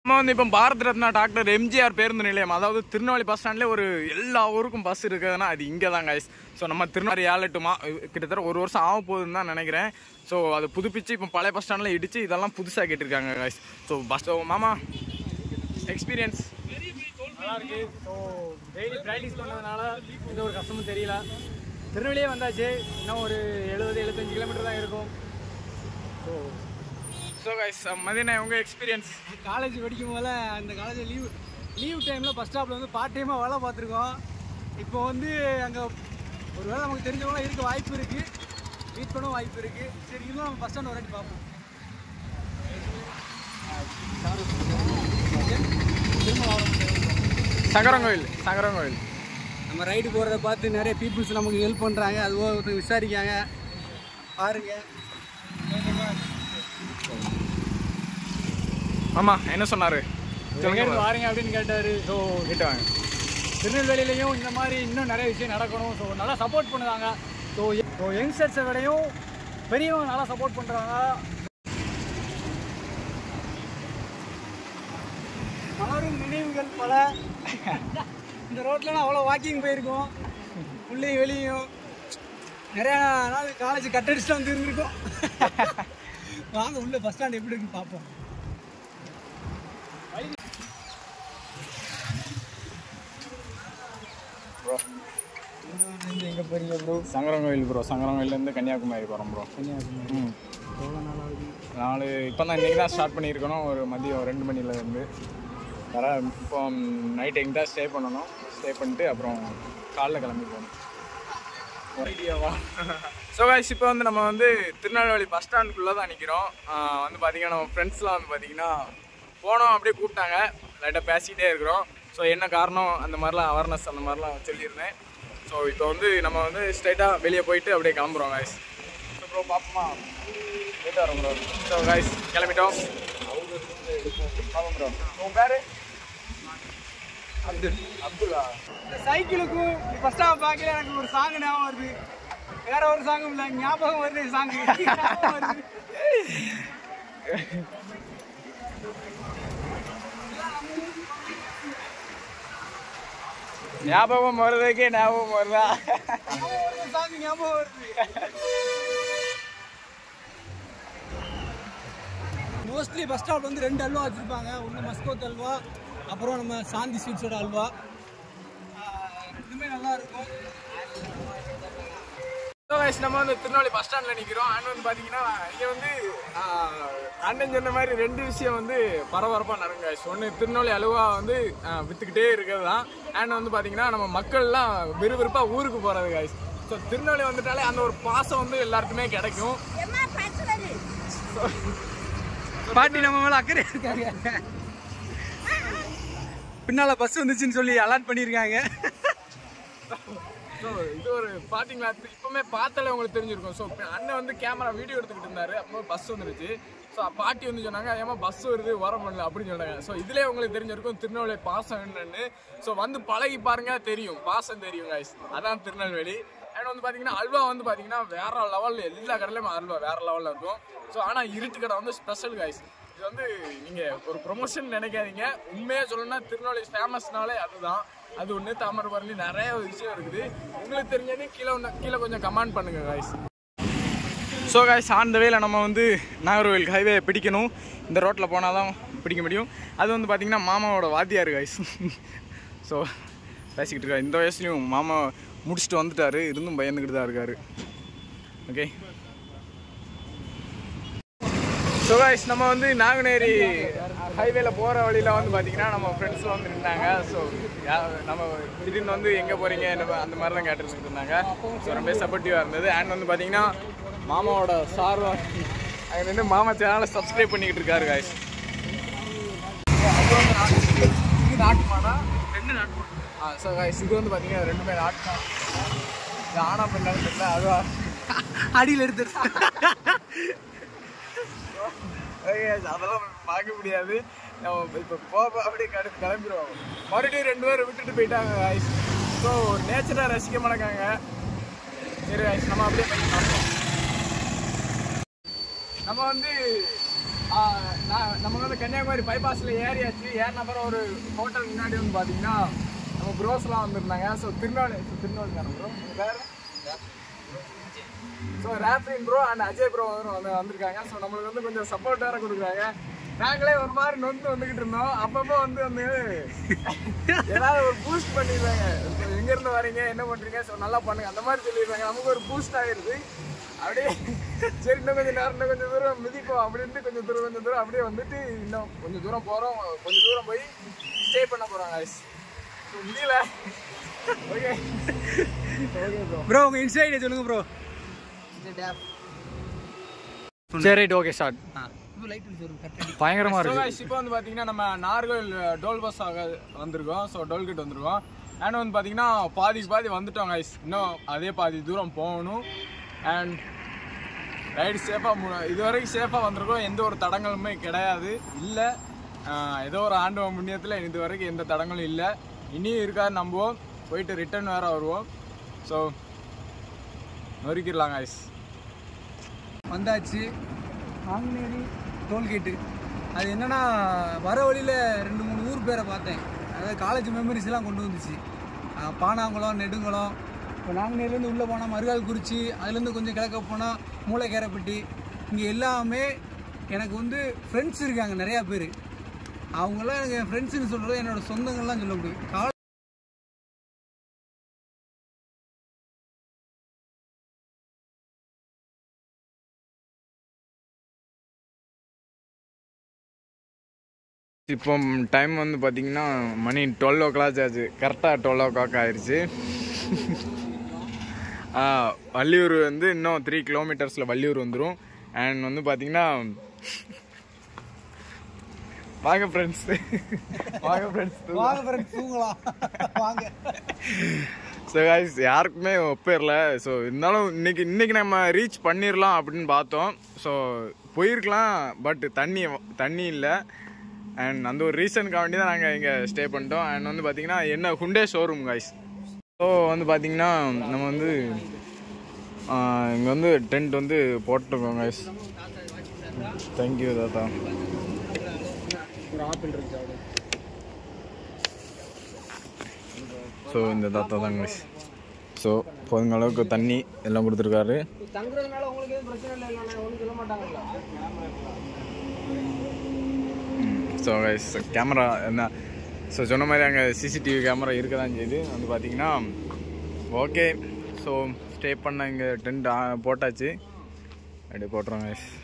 நம்ம வந்து இப்போ பாரத் ரத்னா டாக்டர் எம்ஜிஆர் பேருந்து நிலையம் அதாவது திருநெல்வேலி பஸ் ஸ்டாண்ட்லேயே ஒரு எல்லா ஊருக்கும் பஸ் இருக்குதுன்னா அது இங்கே தான் guys ஸோ நம்ம திருநெல்வேலி ஏழட்டுமா கிட்டத்தட்ட ஒரு வருஷம் ஆக போகுதுன்னு தான் நினைக்கிறேன் ஸோ அதை புதுப்பிச்சு இப்போ பழைய பஸ் ஸ்டாண்டில் இடிச்சு இதெல்லாம் புதுசாக கேட்டிருக்காங்க guys ஸோ பஸ் மாமா எக்ஸ்பீரியன்ஸ் நல்லா இருக்கு ஸோ டெய்லி ப்ராக்டிஸ் பண்ணதுனால எந்த ஒரு கஷ்டமும் தெரியல திருநெல்வேலியே வந்தாச்சு இன்னும் ஒரு எழுபது எழுபத்தஞ்சு கிலோமீட்டர் தான் இருக்கும் ஸோ ஸோ கைஸ் மதியண்ணே உங்கள் எக்ஸ்பீரியன்ஸ் காலேஜ் படிக்கும் போல அந்த காலேஜ் லீவ் லீவ் டைமில் பஸ் ஸ்டாப்பில் வந்து பார்ட் டைமாக வேலை பார்த்துருக்கோம் இப்போ வந்து அங்கே ஒரு வேளை நமக்கு தெரிஞ்சவங்களாம் இருக்க வாய்ப்பு இருக்குது மீட் பண்ண வாய்ப்பு இருக்குது சரி இன்னும் நம்ம பஸ் ஸ்டாண்ட் ஒரு வாட்டி பார்ப்போம் சங்கரங்கோயில் சங்கரங்கோயில் நம்ம ரைடு போகிறத பார்த்து நிறைய பீப்புள்ஸ் நமக்கு ஹெல்ப் பண்ணுறாங்க அதுவும் ஒருத்தர் விசாரிக்காங்க பாருங்க ஆமா என்ன சொன்னாரு எங்கேருந்து வாருங்க அப்படின்னு கேட்டார் ஸோ கிட்ட வாங்க திருநெல்வேலியிலையும் இந்த மாதிரி இன்னும் நிறைய விஷயம் நடக்கணும் ஸோ நல்லா சப்போர்ட் பண்ணுவாங்க ஸோ ஸோ யங்ஸ்டர்ஸை விடையும் பெரியவங்க நல்லா சப்போர்ட் பண்ணுறாங்க மலரும் நினைவுகள் பல இந்த ரோட்டில் அவ்வளோ வாக்கிங் போயிருக்கோம் உள்ளேயும் வெளியும் நிறையா நாள் காலேஜ் கட்டடிச்சுட்டு வந்து இருந்திருக்கோம் வாங்க உள்ள பஸ் ஸ்டாண்ட் எப்படி இருக்குன்னு பார்ப்போம் ப்ரோ எங்கே போறீங்க ப்ரோ சங்கரங்கோயில் ப்ரோ சங்கரங்கோயிலேருந்து கன்னியாகுமரி போகிறோம் ப்ரோ கன்னியாகுமரி ம் எவ்வளோ நாள் ஆகுது நாலு இப்போ தான் இன்றைக்கி தான் ஸ்டார்ட் பண்ணியிருக்கணும் ஒரு மதியம் ரெண்டு மணிலேருந்து வர இப்போ நைட் எங்கே தான் ஸ்டே பண்ணணும் ஸ்டே பண்ணிட்டு அப்புறம் காலைல கிளம்பி போகணும் ஐடியாவா ஸோ கைஸ் இப்போ வந்து நம்ம வந்து திருநெல்வேலி பஸ் ஸ்டாண்டுக்குள்ளே தான் நிற்கிறோம் வந்து பார்த்தீங்கன்னா நம்ம ஃப்ரெண்ட்ஸ்லாம் வந்து பார்த்தீங்கன்னா போனோம் அப்படியே கூப்பிட்டாங்க லைட்டாக பேசிக்கிட்டே இருக்கிறோம் ஸோ என்ன காரணம் அந்த மாதிரிலாம் அவேர்னஸ் அந்த மாதிரிலாம் சொல்லியிருந்தேன் ஸோ இப்போ வந்து நம்ம வந்து ஸ்ட்ரைட்டாக வெளியே போயிட்டு அப்படியே கிளம்புறோம் கைஸ் ஸோ ப்ரோ பார்ப்போமா போயிட்டு வரோம் ப்ரோ ஸோ கைஸ் கிளம்பிட்டோம் ஆமாம் ப்ரோ உன் பேர் அப்துல் அப்துல்லா இந்த சைக்கிளுக்கும் ஃபர்ஸ்ட் ஆஃப் பார்க்கல எனக்கு ஒரு சாங் ஞாபகம் வருது வேற ஒரு சாங்கும் இல்லை ஞாபகம் வருது சாங் வருது ஞாபகம் வருதுக்கே ஞாபகம் வருதா சாங் ஞாபகம் வருது மோஸ்ட்லி பஸ் ஸ்டாப் வந்து ரெண்டு அல்வா வச்சுருப்பாங்க ஒன்று மஸ்கோத் அல்வா அப்புறம் நம்ம சாந்தி ஸ்வீட்ஸோட அல்வா ஆஹ் ரெண்டுமே நல்லா இருக்கும் ஸோ கைஸ் நம்ம வந்து திருநெல்வேலி பஸ் ஸ்டாண்டில் நிற்கிறோம் அண்ட் வந்து பார்த்தீங்கன்னா இங்கே வந்து ஆஹ், அண்ணன் சொன்ன மாதிரி ரெண்டு விஷயம் வந்து பரபரப்பாக நடக்கும் கைஸ் ஒன்று திருநெல்வேலி அலுவா வந்து ஆஹ், வித்துக்கிட்டே இருக்கிறது தான் அண்ட் வந்து பார்த்தீங்கன்னா நம்ம மக்கள்லாம் விறுவிறுப்பாக ஊருக்கு போகிறது கைஸ் ஸோ திருநெல்வேலி வந்துட்டாலே அந்த ஒரு பாசம் வந்து எல்லாருக்குமே கிடைக்கும் பாட்டி நம்ம மேல அக்கறை இருக்காங்க பின்னால பஸ் வந்துச்சுன்னு சொல்லி அலர்ட் பண்ணியிருக்காங்க ஸோ இது ஒரு பார்த்தீங்களா இப்போவுமே பார்த்தாலே உங்களுக்கு தெரிஞ்சிருக்கும் ஸோ அண்ணன் வந்து கேமரா வீடியோ எடுத்துக்கிட்டு இருந்தாரு அப்போ பஸ் வந்துருச்சு ஸோ பாட்டி வந்து சொன்னாங்க ஏமா பஸ் வருது வர முடியல அப்படின்னு சொன்னாங்க ஸோ இதுலேயே உங்களுக்கு தெரிஞ்சிருக்கும் திருநெல்வேலி பாசம் என்னன்னு ஸோ வந்து பழகி பாருங்க தெரியும் பாசம் தெரியும் guys அதான் திருநெல்வேலி அண்ட் வந்து பார்த்தீங்கன்னா அல்வா வந்து பார்த்தீங்கன்னா வேற லெவலில் எல்லா கடையிலையும் அல்வா வேற லெவலில் இருக்கும் ஸோ ஆனால் இருட்டு கடை வந்து ஸ்பெஷல் guys இது வந்து நீங்கள் ஒரு ப்ரொமோஷன் நினைக்காதீங்க உண்மையாக சொல்லணும்னா திருநெல்வேலி ஃபேமஸ்னாலே அதுதான் அது ஒன்று தாமிரபரணி நிறைய விஷயம் இருக்குது உங்களுக்கு தெரிஞ்சது கீழே ஒன்று கீழே கொஞ்சம் கமெண்ட் பண்ணுங்க guys so guys on the வேல நம்ம வந்து நாகர்கோவில் ஹைவே பிடிக்கணும் இந்த ரோட்டில் போனால் தான் பிடிக்க முடியும் அது வந்து பார்த்திங்கன்னா மாமாவோட வாத்தியார் காய்ஸ் ஸோ பேசிக்கிட்டு இருக்கா இந்த வயசுலையும் மாமா முடிச்சுட்டு வந்துட்டாரு இருந்தும் பயந்துக்கிட்டு தான் இருக்காரு ஓகே ஸோ காய்ஸ் நம்ம வந்து நாங்குநேரி ஹைவேல போகிற வழியில் வந்து பார்த்தீங்கன்னா நம்ம ஃப்ரெண்ட்ஸ்லாம் வந்து நின்னாங்க ஸோ நம்ம திடீர்னு வந்து எங்கே போகிறீங்க என்ன அந்த மாதிரி தான் கேட்டுட்டு இருந்தாங்க ஸோ ரொம்ப சப்போர்ட்டிவாக இருந்தது அண்ட் வந்து பார்த்தீங்கன்னா மாமாவோட சார் அங்கே நின்று மாமா சேனலை சப்ஸ்கிரைப் பண்ணிக்கிட்டு இருக்காரு காய்ஸ் இது நாட்டுமானா ரெண்டு நாட்டுமா ஆ ஸோ காய்ஸ் இது வந்து பார்த்தீங்கன்னா ரெண்டுமே நாட்டுமா இது ஆனா பண்ணாலும் தெரியல அதுவா அடியில் எடுத்து Okay, guys, அதெல்லாம் பார்க்க முடியாது நம்ம இப்போ போக அப்படியே கிளம்பி கிளம்பிடுவோம் மறுபடியும் ரெண்டு பேரும் விட்டுட்டு போயிட்டாங்க guys ஸோ நேச்சரை ரசிக்க மாட்டாங்க சரி guys நம்ம அப்படியே போய் பார்ப்போம் நம்ம வந்து நான் நம்ம வந்து கன்னியாகுமரி பைபாஸில் ஏறியாச்சு ஏறின அப்புறம் ஒரு ஹோட்டல் முன்னாடி வந்து பார்த்தீங்கன்னா நம்ம ப்ரோஸ்லாம் வந்திருந்தாங்க ஸோ திருநாள் திருநாள் ப்ரோ வேறு ஸோ ரேப்ரின் ப்ரோ அண்ட் அஜய் ப்ரோ வந்து வந்து வந்திருக்காங்க ஸோ நம்மளுக்கு வந்து கொஞ்சம் சப்போர்ட் வேறு கொடுக்குறாங்க நாங்களே ஒரு மாதிரி நொந்து வந்துக்கிட்டு இருந்தோம் அப்பப்போ வந்து வந்து ஏதாவது ஒரு பூஸ்ட் பண்ணிடுறாங்க இப்போ எங்கேருந்து வரீங்க என்ன பண்ணுறீங்க ஸோ நல்லா பண்ணுங்க அந்த மாதிரி சொல்லிடுறாங்க நமக்கு ஒரு பூஸ்ட் ஆகிடுது அப்படியே சரி இன்னும் கொஞ்சம் நேரம் இன்னும் கொஞ்சம் தூரம் மிதிப்போம் அப்படின்ட்டு கொஞ்சம் தூரம் கொஞ்சம் தூரம் அப்படியே வந்துட்டு இன்னும் கொஞ்சம் தூரம் போகிறோம் கொஞ்சம் தூரம் போய் ஸ்டே பண்ண போகிறாங்க ஸோ முடியல ஓகே ஓகே ப்ரோ ப்ரோ உங்கள் இன்ஸ்டா சொல்லுங்க ப்ரோ சரி ரைட் ஓகே ஸ்டார்ட் இப்போ லைட் வரும் கரெக்டாக பயங்கரமா ஸோ இருக்கு guys, இப்போ வந்து பார்த்தீங்கன்னா நம்ம நார்கோயில் டோல் பஸ் ஆக வந்திருக்கோம் ஸோ டோல்கேட் வந்திருக்கோம் அண்ட் வந்து பார்த்தீங்கன்னா பாதிக்கு பாதி வந்துட்டோம் guys இன்னும் அதே பாதி தூரம் போகணும் அண்ட் ரைடு சேஃபாக இது வரைக்கும் சேஃபாக வந்திருக்கோம் எந்த ஒரு தடங்களுமே கிடையாது இல்லை ஏதோ ஒரு ஆண்டு புண்ணியத்தில் இது வரைக்கும் எந்த தடங்களும் இல்லை இனியும் இருக்காது நம்புவோம் போயிட்டு ரிட்டர்ன் வேறு வருவோம் ஸோ நொறுக்கிடலாம் guys வந்தாச்சு நாங்குநேரி டோல்கேட்டு அது என்னன்னா வர வழியில் ரெண்டு மூணு ஊர் பேரை பார்த்தேன் அதாவது காலேஜ் மெமரிஸ்லாம் கொண்டு வந்துச்சு அஹ் பானாங்குளம் நெடுங்குளம் இப்போ நாங்குநேரிலேருந்து உள்ளே போனால் மறுகால் குறிச்சி அதுலேருந்து கொஞ்சம் கிழக்க போனால் மூளைக்கேரப்பட்டி இங்கே எல்லாமே எனக்கு வந்து ஃப்ரெண்ட்ஸ் இருக்காங்க நிறையா பேர் அவங்களாம் எனக்கு என் ஃப்ரெண்ட்ஸுன்னு சொல்கிறது என்னோட சொந்தங்கள்லாம் சொல்ல முடியும் காலேஜ் இப்போ டைம் வந்து பார்த்தீங்கன்னா மணி டுவெல் ஓ கிளாக் ஆச்சு கரெக்டாக டுவெல் ஓ கிளாக் ஆயிடுச்சு ஆ, வள்ளியூர் வந்து இன்னும் த்ரீ கிலோமீட்டர்ஸில் வள்ளியூர் வந்துடும் அண்ட் வந்து பார்த்தீங்கன்னா வாங்க ஃப்ரெண்ட்ஸ் வாங்க ஃப்ரெண்ட்ஸ் வாங்க ஃப்ரெண்ட்ஸ் தூங்கலாம் வாங்க ஸோ கைஸ் யாருக்குமே ஒப்பேரல ஸோ இருந்தாலும் இன்னைக்கு இன்னைக்கு நம்ம ரீச் பண்ணிடலாம் அப்படின்னு பார்த்தோம் ஸோ போயிருக்கலாம் பட் தண்ணி தண்ணி இல்லை அண்ட் அந்த ஒரு ரீசனுக்காக வேண்டி தான் நாங்கள் இங்கே ஸ்டே பண்ணிட்டோம் அண்ட் வந்து பார்த்தீங்கன்னா என்ன ஹுண்டே ஷோரூம் கைஸ் ஸோ வந்து பார்த்தீங்கன்னா நம்ம வந்து இங்கே வந்து டென்ட் வந்து போட்டிருக்கோம் கைஸ் தேங்க்யூ தாத்தா ஸோ இந்த தாத்தா தாங்க கைஸ் ஸோ போதுங்க அளவுக்கு தண்ணி எல்லாம் கொடுத்துருக்காரு தங்குறதுனால உங்களுக்கு எதுவும் பிரச்சனை இல்லை இல்லை ஒன்றும் சொல்ல மாட்டாங்கல்ல ஸோ கைஸ் கேமரா என்ன ஸோ சொன்ன மாதிரி அங்கே சிசிடிவி கேமரா இருக்க தான் செய்யுது வந்து பார்த்தீங்கன்னா ஓகே ஸோ ஸ்டே பண்ண இங்கே டென்ட் போட்டாச்சு அப்படியே போட்டுறோம் கைஸ்